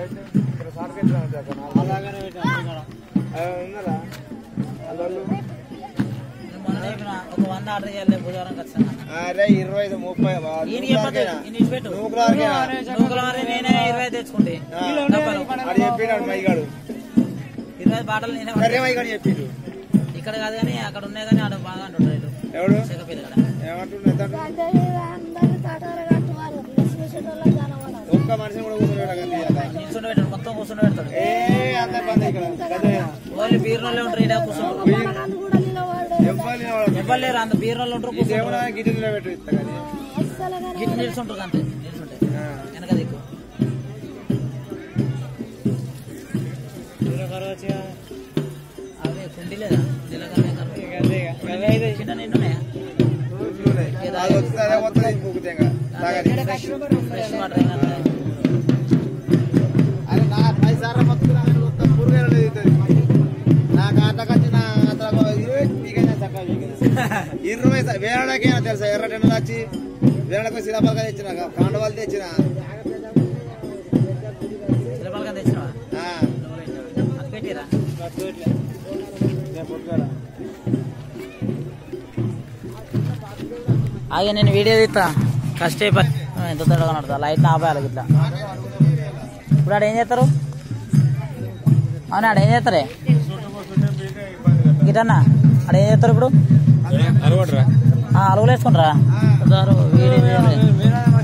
అలాగనే పెట్టాను ఉన్నారా అల్లు నేను మొన్న చెప్పిన ఒక వంద ఆర్డర్ చేయాలి బుధవారం ఖచ్చితంగా అరే ఇరవై ఐదు ముప్పై ఈయన చెప్పదు ఈయన ఇచ్చిపెట్టు నూకరారికేనా? నూకలవారి నేనే ఇరవై తెచ్చుకుంటే డబ్బాలు. అది చెప్పినాడు మైగాడు ఇరవై బాటలు నేనే కర్రే మైగాడు చెప్పిండు ఇక్కడ కాదు కానీ అక్కడ ఉన్నాయి కానీ ఆడ బాగా అంటుంటారు ఇటు ఎవడు చెక్కపల్లి కాడ ఏమంటుండే ఎంత ఒక్క మనిషిని కూడా కూర్చోబెట్టాలి నిల్చుండి పెట్టాడు మొత్తం కూర్చుండి పెడతాడు ఏ అందరి పని ఇక్కడ గదే. ఓన్లీ బీర్రోళ్ళే ఉంటారు ఇక్కడ కూర్చుంటారు ఎవ్వరు నిలబడరు. ఎవ్వరు లేరు అంత బీర్రోళ్ళు ఉంటారు ఈ కూర్చుంటారు దేవుడా గిటి నిలబెట్టు ఇస్తా కానీ. గిట్ల నిల్చుంటారు అంతే నిల్చుంటే ఆ. వెనక దిక్కు అవి కుండీ లేదా కుండీల కన్నా కన్నా. చిన్న నిండున్నాయా అది వస్తుంది అదే వస్తుంది ఇంకొకటి ఇంకా. తాగని. ఫ్రెష్ వాటర్ ఏం కాదు. అరే నా ఐదు సార్లు మొత్తం నాకు ఒక్క కూరగాయలు లేదు ఇతది. నా ఖాతాకి వచ్చి నా ఖాతాలో ఇరవై పీకైనా చక్కగా పీకింది. ఇరవై సా- వేరేకైనా తెలుసా ఎర్ర టెండలు వచ్చి వేరేకు సిరాపలగా తెచ్చిన కాండవాళ్ళు తెచ్చిన చిలపలకం తెచ్చినావా ఆ. అది పెట్టిరా ఆగే నేను వీడియో తీస్తా కష్టే ఎంత తడగా నడుతా లైట్ ఆపాలి ఇట్లా ఇప్పుడు ఆడ ఏం చేస్తారు అవునా ఆడ ఏం చేస్తారే గిటన్నా ఆడ ఏం చేస్తారు ఇప్పుడు ఆ, అలుగులు వేసుకుంటారా సారు వీడియో